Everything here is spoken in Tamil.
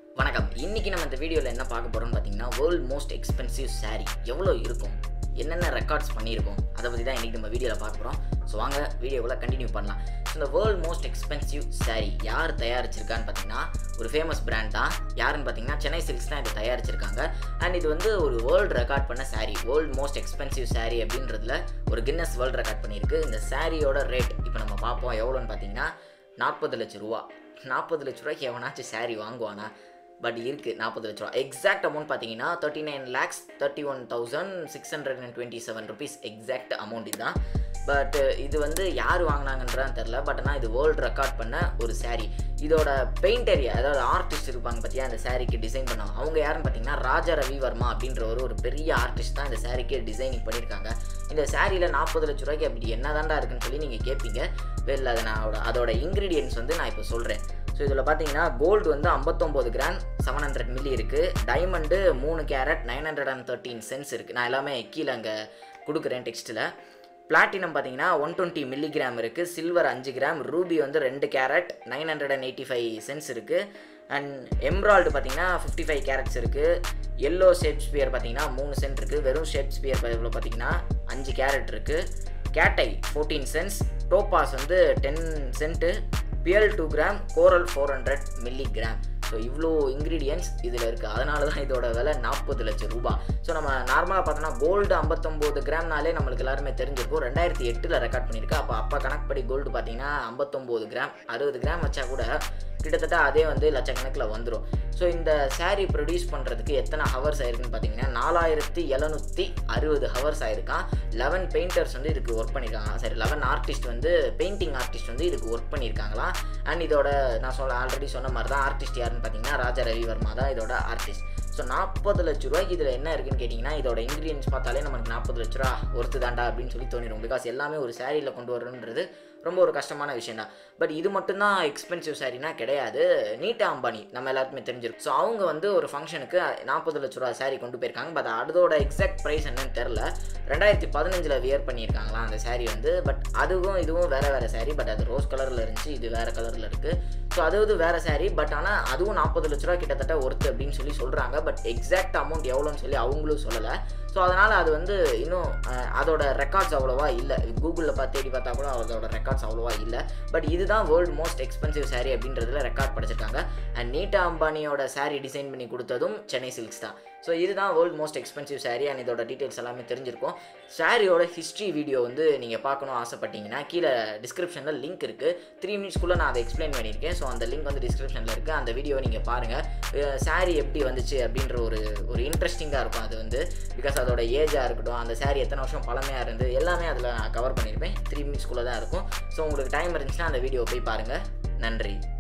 வணக்கம் இன்னைக்கு நம்ம இந்த வீடியோவில் என்ன பார்க்க போகிறோம்னு பார்த்தீங்கன்னா வேர்ல்ட் மோஸ்ட் எக்ஸ்பென்சிவ் saree எவ்வளோ இருக்கும் என்னென்ன ரெக்கார்ட்ஸ் பண்ணியிருக்கோம் அதை பற்றி தான் இன்றைக்கி நம்ம வீடியோவில் பார்க்க போகிறோம் ஸோ வாங்க வீடியோவில் கண்டினியூ பண்ணலாம் ஸோ இந்த வேர்ல்ட் மோஸ்ட் எக்ஸ்பென்சிவ் saree யார் தயாரிச்சிருக்கான்னு பார்த்தீங்கன்னா ஒரு ஃபேமஸ் பிராண்ட் தான் யாருன்னு பார்த்தீங்கன்னா சென்னை சில்க்ஸ் தான் இதை தயாரிச்சிருக்காங்க அண்ட் இது வந்து ஒரு வேர்ல்டு ரெக்கார்ட் பண்ண saree world most expensive saree அப்படின்றதுல ஒரு கின்னஸ் வேர்ல்டு ரெக்கார்ட் பண்ணியிருக்கு இந்த சாரியோட ரேட் இப்போ நம்ம பார்ப்போம் எவ்வளோன்னு பார்த்தீங்கன்னா நாற்பது லட்ச ரூபா நாற்பது லட்ச ரூபாய்க்கு எவனாச்சும் saree வாங்குவானா பட் இருக்குது நாற்பது லட்ச ரூபா எக்ஸாக்ட் அமௌண்ட் பார்த்தீங்கன்னா thirty nine lakhs thirty one thousand six hundred and twenty seven rupees exact amount இதுதான் பட் இது வந்து யார் வாங்கினாங்கன்றான்னு தெரில பட் ஆனால் இது வேர்ல்டு ரெக்கார்ட் பண்ண ஒரு saree இதோட பெயிண்டர் அதாவது ஆர்டிஸ்ட் இருப்பாங்க பார்த்தியா அந்த சாரீக்கு டிசைன் பண்ணாங்க அவங்க யாருன்னு பார்த்தீங்கன்னா ராஜா ரவிவர்மா அப்படின்ற ஒரு ஒரு பெரிய ஆர்டிஸ்ட் தான் இந்த சாரீக்கு டிசைனிங் பண்ணியிருக்காங்க இந்த சாரியில் நாற்பது லட்ச ரூபாய்க்கு அப்படி என்னதான்டா இருக்குன்னு சொல்லி நீங்கள் கேட்பீங்க வெளில அதை நான் அதோட- அதோட இன்க்ரீடியன்ஸ் வந்து நான் இப்போ சொல்கிறேன் ஸோ இதில் பார்த்தீங்கன்னா கோல்டு வந்து 59 கிராம் செவன் ஹண்ட்ரட் மில்லி இருக்குது டைமண்டு மூணு carat nine hundred and thirteen cents இருக்குது நான் எல்லாமே கீழே அங்கே கொடுக்குறேன் டெக்ஸ்ட்டில் பிளாட்டினம் பார்த்தீங்கன்னா ஒன் டுவெண்ட்டி மில்லிகிராம் இருக்குது சில்வர் அஞ்சு கிராம் ரூபி வந்து ரெண்டு carat nine hundred and eighty five cents இருக்குது அண்ட் எம்ராய்டு பார்த்தீங்கன்னா ஃபிஃப்டி ஃபைவ் கேரட்ஸ் இருக்குது எல்லோ ஷேப்ஸ்பியர் பார்த்தீங்கன்னா மூணு சென்ட் இருக்குது வெறும் ஷேப்ஸ்பியர் இவ்வளோ பார்த்தீங்கன்னா அஞ்சு கேரட் இருக்குது கேட்டை ஃபோர்டீன் சென்ஸ் டோபாஸ் வந்து ten cent pearl two gram coral four hundred milli gram so இவ்வளோ இன்க்ரீடியன்ஸ் இதில் இருக்குது அதனால தான் இதோட விலை நாற்பது லட்சம் ரூபாய் ஸோ நம்ம நார்மலாக பார்த்தோன்னா கோல்டு ஐம்பத்தொம்போது கிராம்னாலே நம்மளுக்கு எல்லாருமே தெரிஞ்சிருக்கும் ரெண்டாயிரத்தி எட்டில் ரெக்கார்ட் பண்ணியிருக்கு அப்போ அப்போ கணக்குப்படி கோல்டு பார்த்தீங்கன்னா ஐம்பத்தொம்போது கிராம் அறுபது கிராம் வச்சா கூட கிட்டத்தட்ட அதே வந்து லட்சக்கணக்கில் வந்துடும் ஸோ இந்த saree ப்ரொடியூஸ் பண்ணுறதுக்கு எத்தனை ஹவர்ஸ் ஆயிருக்குன்னு பார்த்தீங்கன்னா நாலாயிரத்தி எழுநூற்றி அறுபது ஹவர்ஸ் ஆயிருக்கான் லெவன் பெயிண்டர்ஸ் வந்து இதுக்கு ஒர்க் பண்ணியிருக்காங்க சரி லெவன் ஆர்டிஸ்ட் வந்து பெயிண்டிங் ஆர்டிஸ்ட் வந்து இதுக்கு ஒர்க் பண்ணியிருக்காங்களாம் அண்ட் இதோட நான் சொல்ல ஆல்ரெடி சொன்ன மாதிரி தான் ஆர்டிஸ்ட் யாருன்னு பார்த்தீங்கன்னா ராஜா ரவிவர்மா தான் இதோட ஆர்டிஸ்ட் ஸோ நாற்பது லட்ச ரூபாய்க்கு இதில் என்ன இருக்குன்னு கேட்டிங்கன்னா இதோட இன்க்ரீடியன்ஸ் பார்த்தாலே நமக்கு நாற்பது லட்ச ரூபா ஒர்த்து தாண்டா அப்படின்னு சொல்லி தோணிடும் பிகாஸ் எல்லாமே ஒரு சாரியில் கொண்டு வரணுன்றது ரொம்ப ஒரு கஷ்டமான விஷயம் தான் பட் இது மட்டும்தான் எக்ஸ்பென்சிவ் சாரினா கிடையாது நீட்டா அம்பானி நம்ம எல்லாருக்குமே தெரிஞ்சிருக்கும் ஸோ அவங்க வந்து ஒரு ஃபங்க்ஷனுக்கு நாற்பது லட்ச ரூபா சாரி கொண்டு போயிருக்காங்க பட் அதோட எக்ஸாக்ட் ப்ரைஸ் என்னன்னு தெரில ரெண்டாயிரத்தி பதினஞ்சில் வியர் பண்ணியிருக்காங்களாம் அந்த saree வந்து பட் அதுவும் இதுவும் வேறு வேறு saree பட் அது ரோஸ் கலரில் இருந்துச்சு இது வேறு கலரில் இருக்குது ஸோ அது வந்து வேறு saree பட் ஆனால் அதுவும் நாற்பது லட்ச ரூபா கிட்டத்தட்ட ஒர்த்து அப்படின்னு சொல்லி சொல்கிறாங்க பட் எக்ஸாக்ட் அமௌண்ட் எவ்வளோன்னு சொல்லி அவங்களும் சொல்லலை ஸோ அதனால் அது வந்து இன்னும் அஹ், அதோட ரெக்கார்ட்ஸ் அவ்வளோவா இல்லை கூகுளில் பார்த்து தேடி பார்த்தா கூட அதோட ரெக்கார்ட்ஸ் அவ்வளோவா இல்லை பட் இதுதான் வேர்ல்டு மோஸ்ட் எக்ஸ்பென்சிவ் saree அப்படின்றதுல ரெக்கார்ட் படிச்சிருக்காங்க அண்ட் நீட்டா அம்பானியோட saree டிசைன் பண்ணி கொடுத்ததும் சென்னை சில்க்ஸ் தான் ஸோ இதுதான் world most expensive saree and இதோட டீட்டெயில்ஸ் எல்லாமே தெரிஞ்சிருக்கும் சாரியோட ஹிஸ்ட்ரி வீடியோ வந்து நீங்கள் பார்க்கணும் ஆசைப்பட்டீங்கன்னா கீழே டிஸ்கிரிப்ஷனில் லிங்க் இருக்குது த்ரீ மினிட்ஸ்க்குள்ளே நான் அதை எக்ஸ்பிளைன் பண்ணியிருக்கேன் ஸோ அந்த லிங்க் வந்து டிஸ்கிரிப்ஷனில் இருக்குது அந்த வீடியோவை நீங்கள் பாருங்கள் saree எப்படி வந்துச்சு அப்படின்ற ஒரு ஒரு இன்ட்ரெஸ்டிங்காக இருக்கும் அது வந்து பிகாஸ் அதோட ஏஜாக இருக்கட்டும் அந்த saree எத்தனை வருஷம் பழமையாக இருந்து எல்லாமே அதில் நான் கவர் பண்ணியிருப்பேன் த்ரீ மினிட்ஸ்க்குள்ளே தான் இருக்கும் ஸோ உங்களுக்கு டைம் இருந்துச்சுன்னா அந்த வீடியோ போய் பாருங்கள் நன்றி